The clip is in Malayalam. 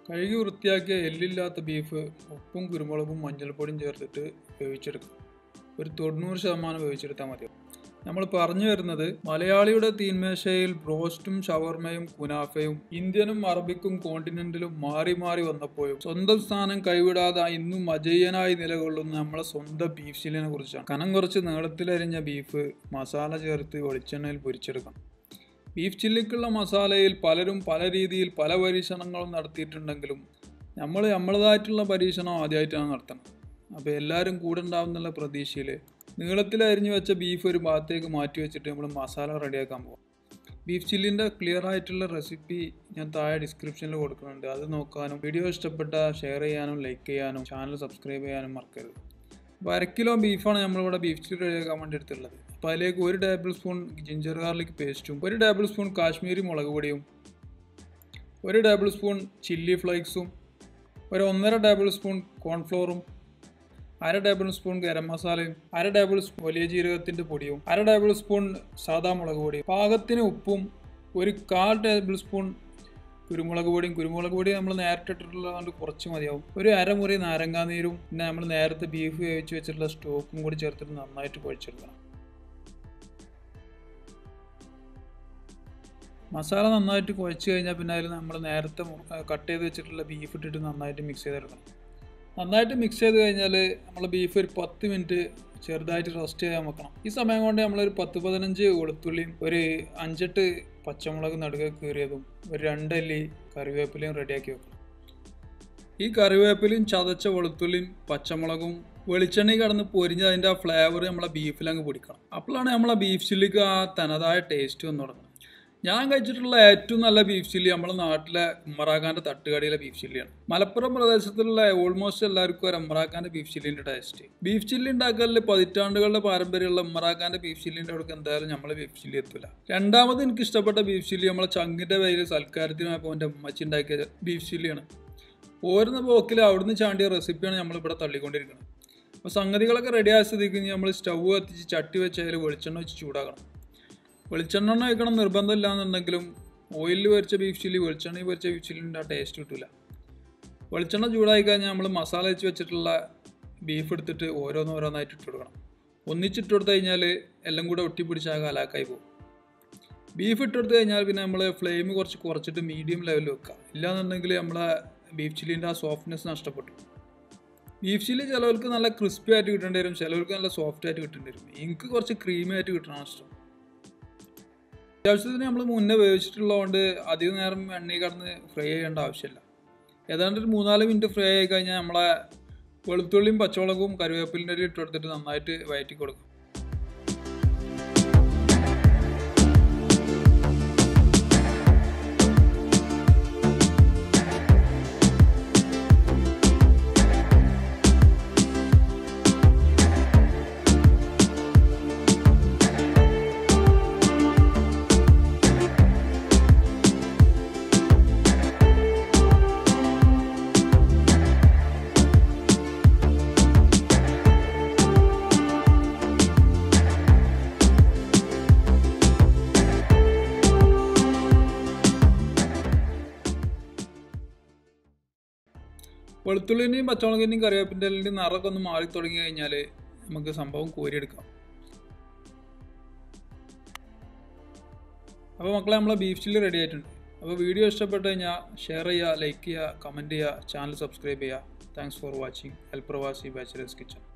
കഴുകി വൃത്തിയാക്കിയ എല്ലില്ലാത്ത ബീഫ് ഉപ്പും കുരുമുളകും മഞ്ഞൾപ്പൊടിയും ചേർത്തിട്ട് വേവിച്ചെടുക്കും ഒരു തൊണ്ണൂറ് ശതമാനം വേവിച്ചെടുത്താൽ മതി നമ്മൾ പറഞ്ഞു വരുന്നത് മലയാളിയുടെ തീന്മേശയിൽ ബ്രോസ്റ്റും ഷവർമയും കുനാഫയും ഇന്ത്യനും അറബിക്കും കോണ്ടിനെന്റിലും മാറി മാറി വന്നപ്പോഴും സ്വന്തം സ്ഥാനം കൈവിടാതെ ഇന്നും അജയ്യനായി നിലകൊള്ളുന്ന നമ്മളെ സ്വന്തം ബീഫ് ചില്ലിനെ കുറിച്ചാണ് കനം കുറച്ച് നീളത്തിലരിഞ്ഞ ബീഫ് മസാല ചേർത്ത് വെളിച്ചെണ്ണയിൽ പൊരിച്ചെടുക്കണം ബീഫ് ചില്ലിക്കുള്ള മസാലയിൽ പലരും പല രീതിയിൽ പല പരീക്ഷണങ്ങളും നടത്തിയിട്ടുണ്ടെങ്കിലും നമ്മൾ നമ്മളതായിട്ടുള്ള പരീക്ഷണം ആദ്യമായിട്ടാണ് നടത്തണം അപ്പോൾ എല്ലാവരും കൂടെ ഉണ്ടാവുന്നുള്ള പ്രതീക്ഷയിൽ നീളത്തിൽ അരിഞ്ഞു വെച്ച ബീഫ് ഒരു ഭാഗത്തേക്ക് മാറ്റി വെച്ചിട്ട് നമ്മൾ മസാല റെഡിയാക്കാൻ പോകും ബീഫ് ചില്ലിൻ്റെ ക്ലിയർ ആയിട്ടുള്ള റെസിപ്പി ഞാൻ താഴെ ഡിസ്ക്രിപ്ഷനിൽ കൊടുക്കുന്നുണ്ട് അത് നോക്കാനും വീഡിയോ ഇഷ്ടപ്പെട്ട ഷെയർ ചെയ്യാനും ലൈക്ക് ചെയ്യാനും ചാനൽ സബ്സ്ക്രൈബ് ചെയ്യാനും മറക്കരുത് അപ്പോൾ അര കിലോ ബീഫാണ് നമ്മളിവിടെ ബീഫ് ചില്ലി റെഡിയാക്കാൻ വേണ്ടി എടുത്തുള്ളത് അപ്പോൾ അതിലേക്ക് ഒരു ടേബിൾ സ്പൂൺ ജിഞ്ചർ ഗാർലിക് പേസ്റ്റും ഒരു ടേബിൾ സ്പൂൺ കാശ്മീരി മുളക് പൊടിയും ഒരു ടേബിൾ സ്പൂൺ ചില്ലി ഫ്ലേക്സും ഒരു ഒന്നര ടേബിൾ സ്പൂൺ കോൺഫ്ലോറും അര ടേബിൾ സ്പൂൺ ഗരം മസാലയും അര ടേബിൾ സ്പൂൺ വലിയ ജീരകത്തിൻ്റെ പൊടിയും അര ടേബിൾ സ്പൂൺ സാദാ മുളക് പൊടിയും പാകത്തിന് ഉപ്പും ഒരു കാൽ ടേബിൾ സ്പൂൺ കുരുമുളക് പൊടിയും കുരുമുളക് പൊടി നമ്മൾ നേരത്തെ ഇട്ടിട്ടുള്ളതുകൊണ്ട് കുറച്ച് മതിയാവും ഒരു അരമുറി നാരങ്ങാനീരും പിന്നെ നമ്മൾ നേരത്തെ ബീഫ് വേവിച്ച് വെച്ചിട്ടുള്ള സ്റ്റോക്കും കൂടി ചേർത്തിട്ട് നന്നായിട്ട് കുഴച്ചെടുക്കണം മസാല നന്നായിട്ട് കുഴച്ച് കഴിഞ്ഞാൽ പിന്നെ അതിൽ നമ്മൾ നേരത്തെ കട്ട് ചെയ്ത് വെച്ചിട്ടുള്ള ബീഫ് ഇട്ടിട്ട് നന്നായിട്ട് മിക്സ് ചെയ്തെടുക്കണം നന്നായിട്ട് മിക്സ് ചെയ്ത് കഴിഞ്ഞാൽ നമ്മൾ ബീഫ് ഒരു പത്ത് മിനിറ്റ് ചെറുതായിട്ട് റെസ്റ്റ് ചെയ്യാൻ വെക്കണം ഈ സമയം കൊണ്ട് നമ്മളൊരു പത്ത് പതിനഞ്ച് വെളുത്തുള്ളിയും ഒരു അഞ്ചെട്ട് പച്ചമുളക് നടുക കീറിയതും ഒരു രണ്ടല്ലി കറിവേപ്പിലയും റെഡിയാക്കി വെക്കണം ഈ കറിവേപ്പിലയും ചതച്ച വെളുത്തുള്ളിയും പച്ചമുളകും വെളിച്ചെണ്ണ കടന്ന് പൊരിഞ്ഞ് അതിൻ്റെ ആ ഫ്ലേവർ നമ്മളെ ബീഫിലങ്ങ് പിടിക്കണം അപ്പോഴാണ് നമ്മളെ ബീഫ് ചില്ലിക്ക് ആ തനതായ ടേസ്റ്റ് വന്നു തുടങ്ങുന്നത് ഞാൻ കഴിച്ചിട്ടുള്ള ഏറ്റവും നല്ല ബീഫ് ചില്ലി നമ്മുടെ നാട്ടിലെ ഉമ്മറാഖാൻ്റെ തട്ടുകടിയിലെ ബീഫ് ചില്ലിയാണ് മലപ്പുറം പ്രദേശത്തുള്ള ഓൾമോസ്റ്റ് എല്ലാവർക്കും ഒരു ഉമ്മറാഖാൻ്റെ ബീഫ് ചില്ലിൻ്റെ ടേസ്റ്റ് ബീഫ് ചില്ലി ഉണ്ടാക്കലിൽ പതിറ്റാണ്ടുകളുടെ പാരമ്പര്യമുള്ള ഉമ്മറാഖാൻ്റെ ബീഫ് ചില്ലിൻ്റെ അടുക്ക് എന്തായാലും നമ്മൾ ബീഫ് ചില്ലി എത്തില്ല രണ്ടാമത് എനിക്ക് ഇഷ്ടപ്പെട്ട ബീഫ് ചില്ലി നമ്മളെ ചങ്കിൻ്റെ പേര് സൽക്കാരത്തിനായപ്പോൾ എൻ്റെ അമ്മച്ചി ഉണ്ടാക്കിയ ബീഫ് ചില്ലിയാണ് ഓരുന്ന പോക്കിൽ അവിടുന്ന് ചാണ്ടിയ റെസിപ്പിയാണ് നമ്മളിവിടെ തള്ളിക്കൊണ്ടിരിക്കുന്നത് അപ്പോൾ സംഗതികളൊക്കെ റെഡി ആയ സ്ഥിതിക്ക് നമ്മൾ സ്റ്റൗ കത്തിച്ച് ചട്ടി വെച്ച് അതിൽ വെളിച്ചെണ്ണ വെച്ച് ചൂടാക്കണം വെളിച്ചെണ്ണ വയ്ക്കണം നിർബന്ധമില്ല എന്നുണ്ടെങ്കിലും ഓയിലിൽ പൊരിച്ച ബീഫ് ചില്ലി വെളിച്ചെണ്ണയിൽ പൊരിച്ച ബീഫ് ചില്ലിൻ്റെ ആ ടേസ്റ്റ് കിട്ടില്ല വെളിച്ചെണ്ണ ചൂടായി കഴിഞ്ഞാൽ നമ്മൾ മസാല വെച്ച് വെച്ചിട്ടുള്ള ബീഫ് എടുത്തിട്ട് ഓരോന്നോരോന്നായിട്ട് ഇട്ട് കൊടുക്കണം ഒന്നിച്ചിട്ട് കൊടുത്തു കഴിഞ്ഞാൽ എല്ലാം കൂടെ ഒട്ടിപ്പിടിച്ച് ആ കലാക്കായി പോകും ബീഫ് ഇട്ടെടുത്ത് കഴിഞ്ഞാൽ പിന്നെ നമ്മൾ ഫ്ലെയിം കുറച്ച് കുറച്ചിട്ട് മീഡിയം ലെവലിൽ വെക്കുക ഇല്ലാന്നുണ്ടെങ്കിൽ നമ്മളെ ബീഫ് ചില്ലിൻ്റെ ആ സോഫ്റ്റ്നെസ് നഷ്ടപ്പെട്ടു ബീഫ് ചില്ലി ചിലവർക്ക് നല്ല ക്രിസ്പി ആയിട്ട് കിട്ടേണ്ടി വരും ചിലവർക്ക് നല്ല സോഫ്റ്റ് ആയിട്ട് കിട്ടേണ്ടി വരും എനിക്ക് കുറച്ച് ക്രീമി ആയിട്ട് കിട്ടണം ഇഷ്ടം അത്യാവശ്യത്തിന് നമ്മൾ മുന്നേ വേവിച്ചിട്ടുള്ളതുകൊണ്ട് അധികം നേരം എണ്ണയിൽ കടന്ന് ഫ്രൈ ചെയ്യേണ്ട ആവശ്യമില്ല ഏതാണ്ട് ഒരു മൂന്നാല് മിനിറ്റ് ഫ്രൈ ആയി കഴിഞ്ഞാൽ നമ്മളെ വെളുത്തുള്ളിയും പച്ചമുളകും കറിവേപ്പിലിൻ്റെ ഇട്ട് കൊടുത്തിട്ട് നന്നായിട്ട് വയറ്റി കൊടുക്കും വെളുത്തുള്ളിൻ്റെയും പച്ചമുളകിൻ്റെയും കറിവേപ്പിൻ്റെ എല്ലാം നിറമൊക്കെ ഒന്ന് മാറി തുടങ്ങി കഴിഞ്ഞാൽ നമുക്ക് സംഭവം കോരിയെടുക്കാം അപ്പോൾ മക്കളെ നമ്മളെ ബീഫ് ചില്ലി റെഡി ആയിട്ടുണ്ട് അപ്പോൾ വീഡിയോ ഇഷ്ടപ്പെട്ട് കഴിഞ്ഞാൽ ഷെയർ ചെയ്യുക ലൈക്ക് ചെയ്യുക കമൻറ്റ് ചെയ്യുക ചാനൽ സബ്സ്ക്രൈബ് ചെയ്യുക താങ്ക്സ് ഫോർ വാച്ചിങ് എൽ പ്രവാസി ബാച്ചിലേഴ്സ് കിച്ചൺ